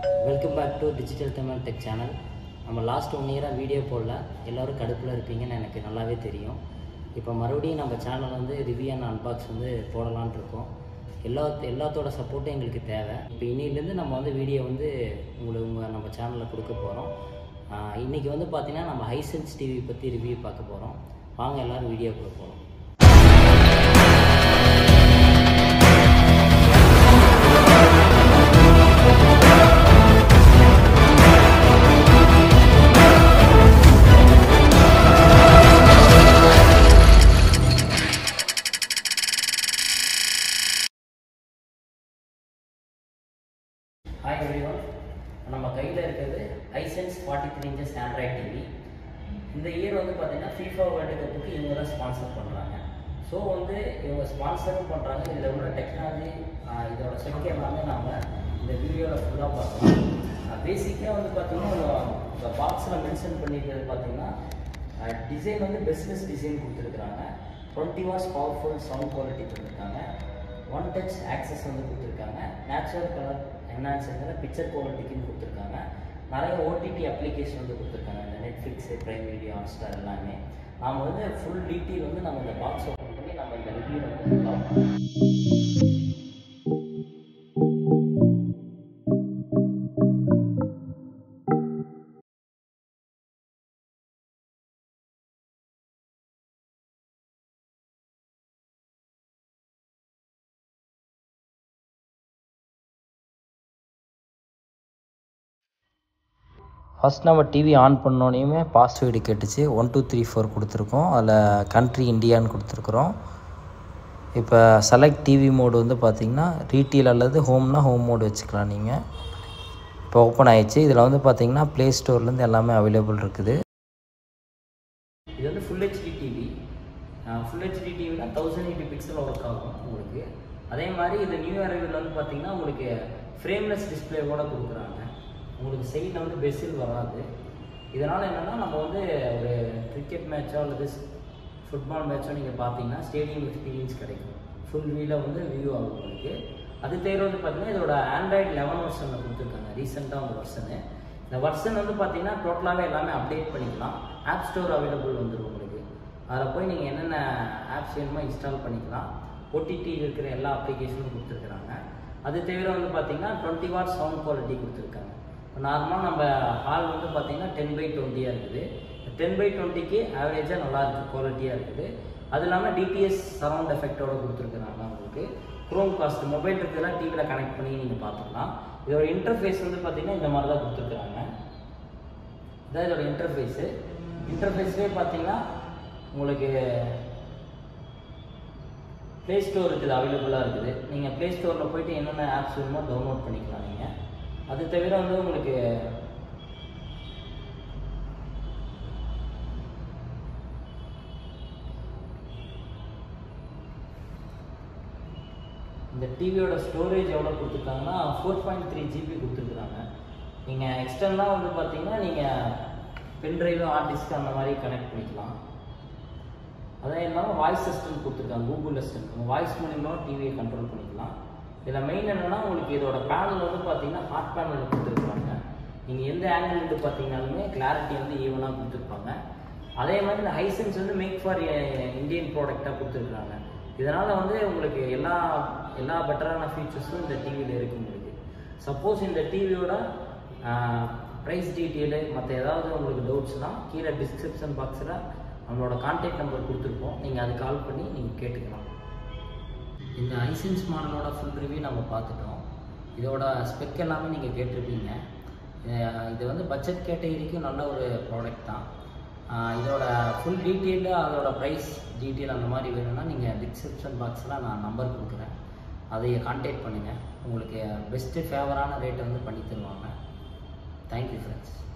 welcome back to digital Tamil tech channel நம்ம last one இயராக video போடல எல்லோரும் கடுப்பில் இருப்பீங்கன்னு எனக்கு நல்லாவே தெரியும் இப்போ மறுபடியும் நம்ம சேனல் வந்து ரிவ்யூ அண்ட் அன்பாக்ஸ் வந்து போடலான்னு இருக்கோம் எல்லா எல்லாத்தோட சப்போர்ட்டும் எங்களுக்கு தேவை இப்போ இன்னிலேருந்து நம்ம வந்து வீடியோ வந்து உங்களுக்கு உங்கள் நம்ம சேனலில் கொடுக்க போகிறோம் இன்றைக்கி வந்து பார்த்திங்கன்னா நம்ம ஹைசென்ஸ் டிவி பற்றி ரிவ்யூ பார்க்க போகிறோம் வாங்க எல்லோரும் வீடியோக்குள்ளே போகிறோம் ஹாய் எவ்ரிவன் நம்ம கையில் இருக்கிறது Hisense forty three inches android TV இந்த இயர் வந்து பார்த்தீங்கன்னா ஃபீஃபா வேர்ல்டு கப்புக்கு இவங்க தான் ஸ்பான்சர் பண்ணுறாங்க ஸோ வந்து இவங்க ஸ்பான்சரும் பண்ணுறாங்க இதில் உள்ள டெக்னாலஜி இதோட செக் எல்லாமே நாம் இந்த வீடியோவில் ஃபுல்லாக பார்க்கலாம் பேசிக்காக வந்து பார்த்தீங்கன்னா இந்த பாக்ஸில் மென்ஷன் பண்ணியிருக்கிறது பார்த்தீங்கன்னா டிசைன் வந்து பெஸ்ட்லெஸ் டிசைன் கொடுத்துருக்குறாங்க twenty watts powerful sound quality கொடுத்துருக்காங்க ஒன் டச் ஆக்சஸ் வந்து கொடுத்துருக்காங்க நேச்சுரல் கலர் என்ஹான்சர் பிக்சர் குவாலிட்டிக்குன்னு கொடுத்துருக்காங்க நிறைய ஓடிடி அப்ளிகேஷன் வந்து கொடுத்துருக்காங்க இந்த நெட்ஃப்ளிக்ஸு ப்ரைம் வீடியோ ஹாட்ஸ்டார் எல்லாமே நாம் வந்து ஃபுல் டீட்டெயில் வந்து நம்ம இந்த பாக்ஸ் ஓப்பன் பண்ணி நம்ம இந்த ரிவ்யூ வந்து பார்ப்போம் ஃபஸ்ட் நம்ம டிவி ஆன் பண்ணோன்னே பாஸ்வேர்டு கேட்டுச்சு ஒன் டூ த்ரீ ஃபோர் கொடுத்துருக்கோம் அதில் கண்ட்ரி இந்தியான்னு கொடுத்துருக்குறோம் இப்போ செலக்ட் டிவி மோடு வந்து பார்த்திங்கன்னா ரீட்டெயில் அல்லது ஹோம்னா ஹோம் மோடு வச்சுக்கலாம் நீங்கள் இப்போ ஓப்பன் ஆயிடுச்சு இதில் வந்து பார்த்திங்கன்னா ப்ளே ஸ்டோர்லேருந்து எல்லாமே அவைலபிள் இருக்குது இது வந்து full HD TV full HD டிவினா தௌசண்ட் எயிட்டி பிக்சல் ஒர்க் ஆகும் உங்களுக்கு அதே மாதிரி இது நியூ அரைவில் வந்து பார்த்திங்கன்னா உங்களுக்கு ஃப்ரேம்லெஸ் டிஸ்பிளேவோட கொடுக்குறாங்க உங்களுக்கு சைடில் வந்து பெசில் வராது இதனால் என்னென்னா நம்ம வந்து ஒரு கிரிக்கெட் மேட்சோ அல்லது ஃபுட்பால் மேட்சோ நீங்கள் பார்த்தீங்கன்னா ஸ்டேடியம் எக்ஸ்பீரியன்ஸ் கிடைக்கும் ஃபுல் வியூவில் வந்து வியூ ஆகும் உங்களுக்கு அது தவிர வந்து பார்த்தீங்கன்னா இதோட ஆண்ட்ராய்டு லெவன் வருஷனில் கொடுத்துருக்காங்க ரீசெண்டாக ஒரு வருஷனு இந்த வருஷன் வந்து பார்த்தீங்கன்னா டோட்டலாகவே எல்லாமே அப்டேட் பண்ணிக்கலாம் ஆப் ஸ்டோர் அவைலபிள் வந்துடும் உங்களுக்கு அதில் போய் நீங்கள் என்னென்ன ஆப்ஸ் வேணுமோ இன்ஸ்டால் பண்ணிக்கலாம் ஓடிடியில் இருக்கிற எல்லா அப்ளிகேஷனும் கொடுத்துருக்குறாங்க அது தவிர வந்து பார்த்தீங்கன்னா டுவெண்ட்டி வாட் சவுண்ட் குவாலிட்டி கொடுத்துருக்காங்க நார்மலாக நம்ம ஹால் வந்து பார்த்தீங்கன்னா டென் பை டுவெண்ட்டியாக இருக்குது டென் பை டுவெண்ட்டிக்கு ஆவரேஜாக நல்லா இருக்குது குவாலிட்டியாக இருக்குது அது இல்லாமல் டிடிஎஸ் சரவுண்ட் எஃபெக்டோட கொடுத்துருக்குறாங்க உங்களுக்கு க்ரோம் காஸ்ட் மொபைல் இருக்கிறதெல்லாம் டிவியில் கனெக்ட் பண்ணி நீங்கள் பார்த்துக்கலாம் இதோட இன்டர்ஃபேஸ் வந்து பார்த்தீங்கன்னா இந்த மாதிரி தான் கொடுத்துருக்குறாங்க இதான் இதோட இன்டர்ஃபேஸு இன்டர்ஃபேஸ்லேயே பார்த்தீங்கன்னா உங்களுக்கு ப்ளே ஸ்டோர் இருக்குது அவைலபிளாக இருக்குது நீங்கள் ப்ளே ஸ்டோரில் போயிட்டு என்னென்ன ஆப்ஸ் வேணுமோ டவுன்லோட் பண்ணிக்கலாம் நீங்கள் அது தவிர வந்து உங்களுக்கு இந்த டிவியோட ஸ்டோரேஜ் எவ்வளோ கொடுத்துருக்காங்கன்னா ஃபோர் பாயிண்ட் த்ரீ ஜிபி கொடுத்துருக்குறாங்க நீங்கள் எக்ஸ்டர்னலாக வந்து பார்த்தீங்கன்னா நீங்கள் பென்ட்ரைவ் ஹார்ட் டிஸ்க் அந்த மாதிரி கனெக்ட் பண்ணிக்கலாம் அதே இல்லாமல் வாய்ஸ் அசிஸ்டன்ட் கொடுத்துருக்காங்க கூகுள் அசிஸ்டன்ட் உங்கள் வாய்ஸ் மூலியமாக டிவியை கண்ட்ரோல் பண்ணிக்கலாம் இதில் மெயின் என்னென்னா உங்களுக்கு இதோட பேனல் வந்து பார்த்தீங்கன்னா ஹாட் பேனல் கொடுத்துருக்குறாங்க நீங்கள் எந்த ஆங்கிள் இருந்து பார்த்தீங்கனாலுமே கிளாரிட்டி வந்து ஈவனாக கொடுத்துருப்பாங்க அதே மாதிரி இந்த ஹைசென்ஸ் வந்து மேக் ஃபார் இந்தியன் ப்ராடக்டாக கொடுத்துருக்குறாங்க இதனால் வந்து உங்களுக்கு எல்லா எல்லா பெட்டரான ஃபீச்சர்ஸும் இந்த டிவியில் இருக்குது உங்களுக்கு சப்போஸ் இந்த டிவியோட ப்ரைஸ் டீட்டெயிலு மற்ற ஏதாவது உங்களுக்கு டவுட்ஸ்னால் கீழே டிஸ்கிரிப்ஷன் பாக்ஸில் நம்மளோட கான்டாக்ட் நம்பர் கொடுத்துருப்போம் நீங்கள் அது கால் பண்ணி நீங்கள் கேட்டுக்கலாம் இந்த ஐசென்ஸ் மாடலோட ஃபுல் ரிவ்யூ நம்ம பார்த்துட்டோம் இதோட ஸ்பெக் எல்லாமே நீங்கள் கேட்டிருப்பீங்க இது வந்து பட்ஜெட் கேட்டகரிக்கும் நல்ல ஒரு ப்ராடக்ட் தான் இதோட ஃபுல் டீட்டெயிலு அதோட ப்ரைஸ் டீட்டெயில் அந்த மாதிரி வேணும்னா நீங்கள் டிஸ்கிரிப்ஷன் பாக்ஸில் நான் நம்பர் கொடுக்குறேன் அதை கான்டாக்ட் பண்ணுங்கள் உங்களுக்கு பெஸ்ட்டு ஃபேவரான ரேட்டை வந்து பண்ணி தருவாங்க தேங்க்யூ ஃப்ரெண்ட்ஸ்